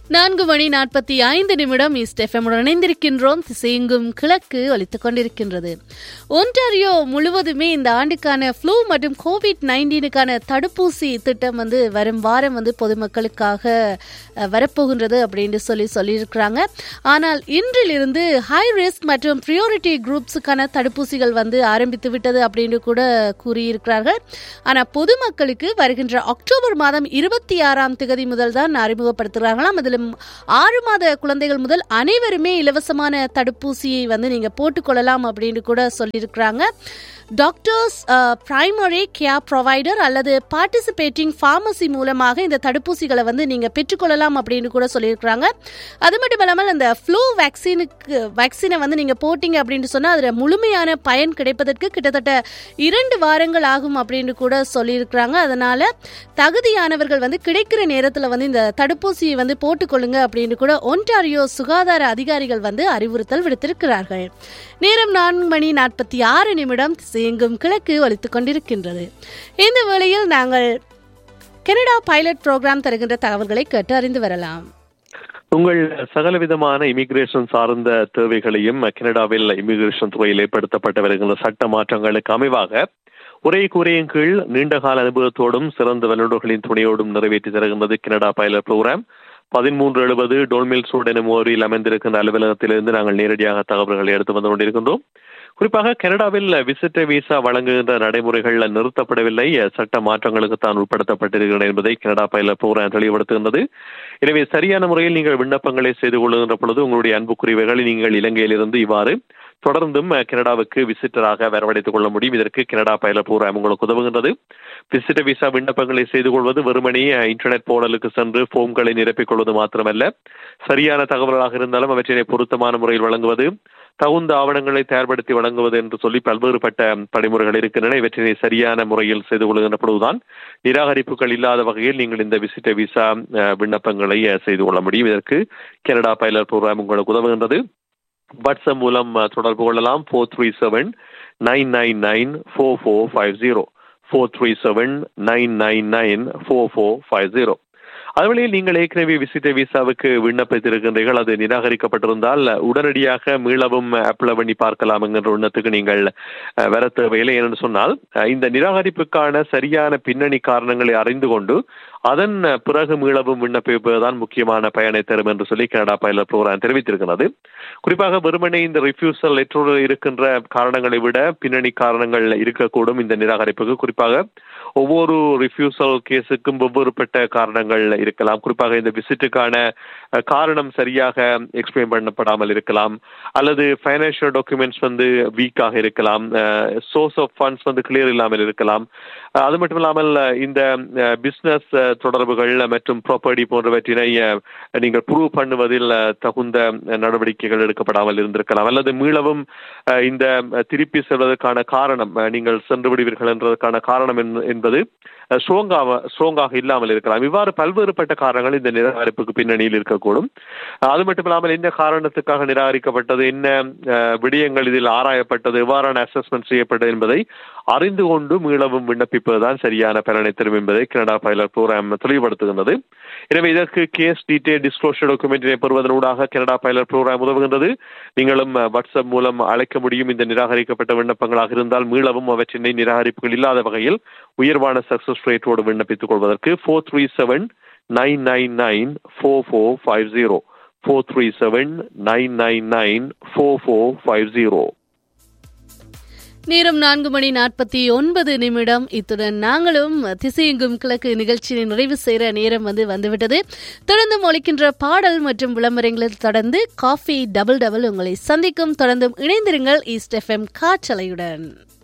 நான்கு மணி நாற்பத்தி ஐந்து நிமிடம் ஈஸ்ட் எஃப்எம்முடன் இணைந்திருக்கின்றோம் திசையெங்கும் கிழக்கு ஒலித்துக் கொண்டிருக்கின்றது ஒன்டாரியோ முழுவதுமே இந்த ஆண்டுக்கான ஃப்ளூ மற்றும் கோவிட் நைன்டீனுக்கான தடுப்பூசி திட்டம் வந்து வரும் வாரம் வந்து பொதுமக்களுக்காக அஹ், வரப்போகின்றது அப்படின்னு சொல்லி சொல்லியிருக்கிறாங்க ஆனால் இன்றிலிருந்து ஹை ரிஸ்க் மற்றும் ப்ரியோரிட்டி குரூப்ஸுக்கான தடுப்பூசிகள் வந்து ஆரம்பித்து விட்டது அப்படின்னு கூட கூறியிருக்கிறார்கள் ஆனால் பொதுமக்களுக்கு வருகின்ற அக்டோபர் மாதம் இருபத்தி ஆறாம் திகதி முதல் தான் அறிமுகப்படுத்துகிறாங்களாம் அதிலும் ஆறு மாத குழந்தைகள் முதல் அனைவருமே இலவசமான தடுப்பூசியை வந்து நீங்க போட்டுக்கொள்ளலாம் அப்படின்னு கூட சொல்லியிருக்கிறாங்க டாக்டர்ஸ் பிரைமரி கேர் ப்ரொவைடர் அல்லது பார்ட்டிசிபேட்டிங் ஃபார்மசி மூலமாக இந்த தடுப்பூசிகளை வந்து நீங்க பெற்றுக்கொள்ளலாம் அப்படின்னு கூட சொல்லியிருக்கிறாங்க அது மட்டும் இல்லாமல் அந்த ஃப்ளூ வேக்சினுக்கு வேக்சினை வந்து நீங்க போட்டீங்க அப்படின்னு சொன்னா அதுல முழுமையான பயன் கிடைப்பதற்கு கிட்டத்தட்ட இரண்டு வாரங்கள் ஆகும் அப்படின்னு கூட சொல்லியிருக்கிறாங்க அதனால தகுதியானவர்கள் வந்து கிடைக்கிற நேரத்தில் வந்து இந்த தடுப்பூசியை வந்து போட்டுக்கொள்ளுங்க அப்படின்னு கூட ஒன்டாரியோ சுகாதார அதிகாரிகள் வந்து அறிவுறுத்தல் விடுத்திருக்கிறார்கள் நேரம் நான்கு மணி நாற்பத்தி ஆறு நிமிடம் திசையெங்கும் கிழக்கு ஒலித்துக் கொண்டிருக்கின்றது இந்த வேளையில் நாங்கள் கனடா பைலட் புரோகிராம் தருகின்ற தகவல்களை கேட்டு அறிந்து வரலாம் உங்கள் சகலவிதமான இமிகிரேஷன் சார்ந்த தேவைகளையும் கனடாவில் இமிகிரேஷன் துறையில் ஏற்படுத்தப்பட்டு வருகின்ற சட்ட மாற்றங்களுக்கு அமைவாக ஒரே கூரையின் கீழ் நீண்டகால அனுபவத்தோடும் சிறந்த வல்லுநர்களின் துணையோடும் நிறைவேற்றி தருகின்றது கனடா பைலட் புரோகிராம் பதிமூன்று எழுபது டோல்மில் சூட் எனும் ஊரில் அமைந்திருக்கின்ற அலுவலகத்திலிருந்து நாங்கள் நேரடியாக தகவல்களை எடுத்து வந்து கொண்டிருக்கின்றோம் குறிப்பாக கனடாவில் விசிட்டர் விசா வழங்குகின்ற நடைமுறைகள் நிறுத்தப்படவில்லை சட்ட மாற்றங்களுக்கு தான் உட்படுத்தப்பட்டிருக்கிறது என்பதை கனடா பயில புரோகிராம் தெளிவுபடுத்துகின்றது எனவே சரியான முறையில் நீங்கள் விண்ணப்பங்களை செய்து கொள்ளுகின்ற பொழுது உங்களுடைய அன்புக்குரியவைகளை நீங்கள் இலங்கையிலிருந்து இவ்வாறு தொடர்ந்தும் கனடாவுக்கு விசிட்டராக வரவழைத்துக் கொள்ள முடியும் இதற்கு கனடா பயில புரோகிராம் உங்களுக்கு உதவுகின்றது விசிட்டர் விசா விண்ணப்பங்களை செய்து கொள்வது வெறுமனே இன்டர்நெட் போர்டலுக்கு சென்று ஃபோம்களை நிரப்பிக் கொள்வது மாத்திரமல்ல சரியான தகவல்களாக இருந்தாலும் அவற்றினை பொருத்தமான முறையில் வழங்குவது தகுந்த ஆவணங்களை தயார்படுத்தி வழங்குவது என்று சொல்லி பல்வேறுபட்ட படிமுறைகள் இருக்கின்றன இவற்றினை சரியான முறையில் செய்து கொள்கின்ற பொழுதுதான் நிராகரிப்புகள் இல்லாத வகையில் நீங்கள் இந்த விசிட்ட விசா அஹ், விண்ணப்பங்களை அஹ், செய்து கொள்ள முடியும் இதற்கு கனடா பைலட் ப்ரோக்ராம் உங்களுக்கு உதவுகின்றது வாட்ஸ்அப் மூலம் அஹ், தொடர்பு கொள்ளலாம் four three seven nine nine nine four four five zero four three seven nine nine nine four four five zero அதுவழியில் நீங்கள் ஏற்கனவே விசிட்ட விசாவுக்கு விண்ணப்பித்திருக்கின்றீர்கள் அது நிராகரிக்கப்பட்டிருந்தால் உடனடியாக மீளவும் அப்ளை பண்ணி பார்க்கலாம் என்கின்ற எண்ணத்துக்கு நீங்கள் அஹ், வர தேவையில்லை ஏனென்று சொன்னால் அஹ், இந்த நிராகரிப்புக்கான சரியான பின்னணி காரணங்களை அறிந்து கொண்டு அதன் பிறகு மீளவும் விண்ணப்பிப்பதுதான் முக்கியமான பயனை தரும் என்று சொல்லி கனடா பைலட் ப்ரோக்ராம் தெரிவித்திருக்கிறது குறிப்பாக வெறுமனே இந்த ரிஃப்யூசல் லெட்டரோடு இருக்கின்ற காரணங்களை விட பின்னணி காரணங்கள் இருக்கக்கூடும் இந்த நிராகரிப்புக்கு குறிப்பாக ஒவ்வொரு ரிஃப்யூசல் கேஸுக்கும் வெவ்வேறுபட்ட காரணங்கள் இருக்கலாம் குறிப்பாக இந்த விசிட்டுக்கான அஹ், காரணம் சரியாக எக்ஸ்பிளைன் பண்ணப்படாமல் இருக்கலாம் அல்லது ஃபைனான்சியல் டாக்குமெண்ட்ஸ் வந்து வீக்காக இருக்கலாம் சோர்ஸ் ஆஃப் ஃபண்ட்ஸ் வந்து கிளியர் இல்லாமல் இருக்கலாம் அஹ், அது மட்டும் இல்லாமல் அஹ், இந்த பிஸ்னஸ் தொடர்புகள் மற்றும் ப்ராப்பர்ட்டி போன்றவற்றினை அஹ், நீங்கள் ப்ரூவ் பண்ணுவதில் அஹ், தகுந்த அஹ், நடவடிக்கைகள் எடுக்கப்படாமல் இருந்திருக்கலாம் அல்லது மீளவும் அஹ், இந்த அஹ், திருப்பி செல்வதற்கான காரணம் அஹ், நீங்கள் சென்று விடுவீர்கள் என்றதற்கான காரணம் என்ன- என்பது ஸ்ட்ராங்காக ஸ்ட்ராங்காக இல்லாமல் இருக்கலாம் இவ்வாறு பல்வேறுபட்ட காரணங்கள் இந்த நிராகரிப்புக்கு பின்னணியில் இருக்கக்கூடும் அஹ், அது மட்டும் இல்லாமல் என்ன காரணத்துக்காக நிராகரிக்கப்பட்டது என்ன அஹ், விடயங்கள் இதில் ஆராயப்பட்டது எவ்வாறான அசஸ்மெண்ட் செய்யப்பட்டது என்பதை அறிந்து கொண்டு மீளவும் விண்ணப்பிப்பதுதான் சரியான பலனை தரும் என்பதை கனடா பைலட் ப்ரோக்ராம் தெளிவுபடுத்துகின்றது எனவே இதற்கு கேஸ் டீடைல் டிஸ்க்ளோஷர் டாக்குமெண்டினை பெறுவதனூடாக கனடா பைலட் ப்ரோக்ராம் உதவுகின்றது நீங்களும் அஹ், வாட்ஸ்அப் மூலம் அழைக்க முடியும் இந்த நிராகரிக்கப்பட்ட விண்ணப்பங்களாக இருந்தால் மீளவும் அவற்றினை நிராகரிப்புகள் இல்லாத வகையில் உயர்வான சக்சஸ் ரேட்டோடு விண்ணப்பித்துக் கொள்வதற்கு four three seven nine nine nine four four five zero four three seven nine nine nine four four five zero நேரம் நான்கு மணி நாற்பத்தி ஒன்பது நிமிடம் இத்துடன் நாங்களும் திசையெங்கும் கிழக்கு நிகழ்ச்சியை நிறைவு செய்கிற நேரம் வந்து வந்துவிட்டது தொடர்ந்து ஒழிக்கின்ற பாடல் மற்றும் விளம்பரங்களில் தொடர்ந்து காஃபி டபுள் டபுள் உங்களை சந்திக்கும் தொடர்ந்தும் இணைந்திருங்கள் ஈஸ்ட் எஃப்எம் காற்றலையுடன்